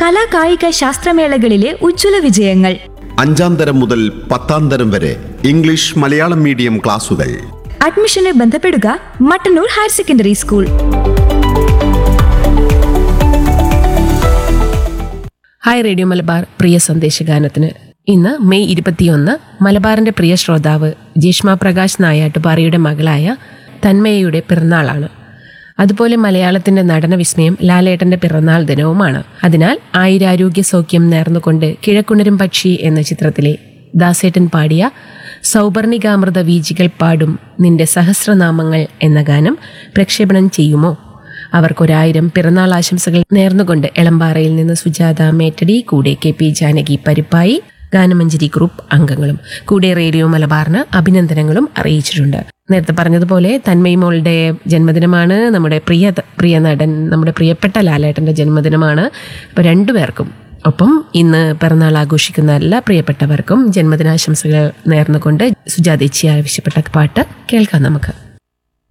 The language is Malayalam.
കലാ കായിക ശാസ്ത്രമേളകളിലെ ഉജ്ജ്വല വിജയങ്ങൾ അഞ്ചാം തരം മുതൽ പത്താം തരം വരെ ഇംഗ്ലീഷ് മലയാളം മീഡിയം ക്ലാസുകൾ അഡ്മിഷന് ബന്ധപ്പെടുക Mattannur higher secondary school hi radio Malabar പ്രിയ സന്ദേശഗാനത്തിന് ഇന്ന് മെയ് ഇരുപത്തിയൊന്ന് മലബാറിന്റെ പ്രിയ ശ്രോതാവ് ജീഷ്മ പ്രകാശ് നായാട്ടുപാറയുടെ മകളായ തന്മയയുടെ പിറന്നാളാണ് അതുപോലെ മലയാളത്തിന്റെ നടന വിസ്മയം ലാലേട്ടന്റെ പിറന്നാൾ ദിനവുമാണ് അതിനാൽ ആയിരാരോഗ്യ സൗഖ്യം നേർന്നുകൊണ്ട് കിഴക്കുണരും പക്ഷി എന്ന ചിത്രത്തിലെ ദാസേട്ടൻ പാടിയ സൗവർണികാമൃത വീജികൾ പാടും നിന്റെ സഹസ്രനാമങ്ങൾ എന്ന ഗാനം പ്രക്ഷേപണം ചെയ്യുമോ അവർക്കൊരായിരം പിറന്നാൾ ആശംസകൾ നേർന്നുകൊണ്ട് എളമ്പാറയിൽ നിന്ന് സുജാത മേറ്റടി കൂടെ കെ പി ജാനകി പരിപ്പായി ഗാനമഞ്ജരി ഗ്രൂപ്പ് അംഗങ്ങളും കൂടെ റേഡിയോ മലബാറിന് അഭിനന്ദനങ്ങളും അറിയിച്ചിട്ടുണ്ട് നേരത്തെ പറഞ്ഞതുപോലെ തന്മയി മോളുടെ ജന്മദിനമാണ് നമ്മുടെ പ്രിയ പ്രിയ നടൻ നമ്മുടെ പ്രിയപ്പെട്ട ലാലേട്ടന്റെ ജന്മദിനമാണ് അപ്പോൾ രണ്ടുപേർക്കും ഒപ്പം ഇന്ന് പിറന്നാൾ ആഘോഷിക്കുന്ന എല്ലാ പ്രിയപ്പെട്ടവർക്കും ജന്മദിനാശംസകൾ നേർന്നുകൊണ്ട് സുജാതേച്ചി ആവശ്യപ്പെട്ട പാട്ട് കേൾക്കാം നമുക്ക്